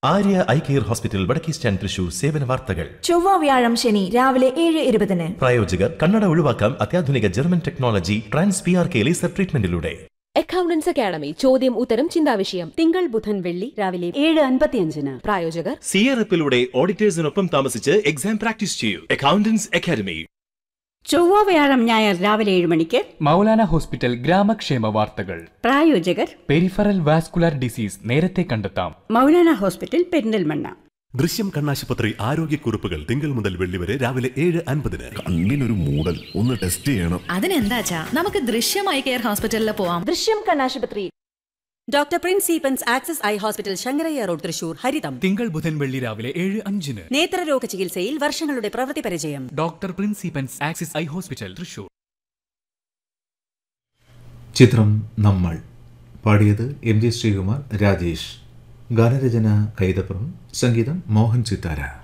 Arya eye care hospital വടക്കേ stand Thrissur സേവന വാർത്തകൾ ചൊവ്വ വ്യാഴം ശനി രാവിലെ ഏഴ് ഇരുപതിന് പ്രായോജകർ കണ്ണട ഒഴിവാക്കാം അത്യാധുനിക German technology trans P R K laser ട്രീറ്റ്മെന്റിലൂടെ അക്കൗണ്ടൻസ് അക്കാഡമി ചോദ്യം ഉത്തരം ചിന്താവിഷയം തിങ്കൾ ബുധൻ വെള്ളി രാവിലെ ഏഴ് അൻപത്തിയഞ്ചിന് പ്രായോജകർ സി ആർ എഫിലൂടെ ഓഡിറ്റേഴ്സിനൊപ്പം താമസിച്ച് എക്സാം പ്രാക്ടീസ് ചെയ്യൂ അക്കൗണ്ടൻസ് അക്കാദമി ചൊവ്വ വ്യാഴം ഞായർ രാവിലെ ഏഴ് മണിക്ക് മൗലാന ഹോസ്പിറ്റൽ ഗ്രാമക്ഷേമ വാർത്തകൾ പ്രായോജകർ പെരിഫറൽ വാസ്കുലർ ഡിസീസ് നേരത്തെ കണ്ടെത്താം മൗലാന ഹോസ്പിറ്റൽ പെരിന്തൽമണ്ണ ദൃശ്യം കണ്ണാശുപത്രി ആരോഗ്യക്കുറിപ്പുകൾ തിങ്കൾ മുതൽ വെള്ളി വരെ രാവിലെ ഏഴ് അൻപതിന് കണ്ണിനൊരു മൂടൽ ഒന്ന് ടെസ്റ്റ് ചെയ്യണം അതിനെന്താച്ചാ നമുക്ക് ദൃശ്യമായി കെയർ ഹോസ്പിറ്റലിൽ പോവാം ദൃശ്യം കണ്ണാശുപത്രി ഡോക്ടർ പ്രിൻസ് സീപ്പൻസ് Axis eye hospital Sankarayya road Thrissur ഹരിതം തിങ്കൾ ബുധൻ വെള്ളി രാവിലെ ഏഴ് അഞ്ചിന് നേത്രരോഗ ചികിത്സയിൽ വർഷങ്ങളുടെ പ്രവൃത്തി പരിചയം ഡോക്ടർ പ്രിൻസിപ്പൻസ് ആക്സിസ് ഐ ഹോസ്പിറ്റൽ തൃശൂർ ചിത്രം നമ്മൾ പാടിയത് എം ജി ശ്രീകുമാർ രാജേഷ് ഗാനരചന കൈതപ്പുറം സംഗീതം മോഹൻ ചിത്താര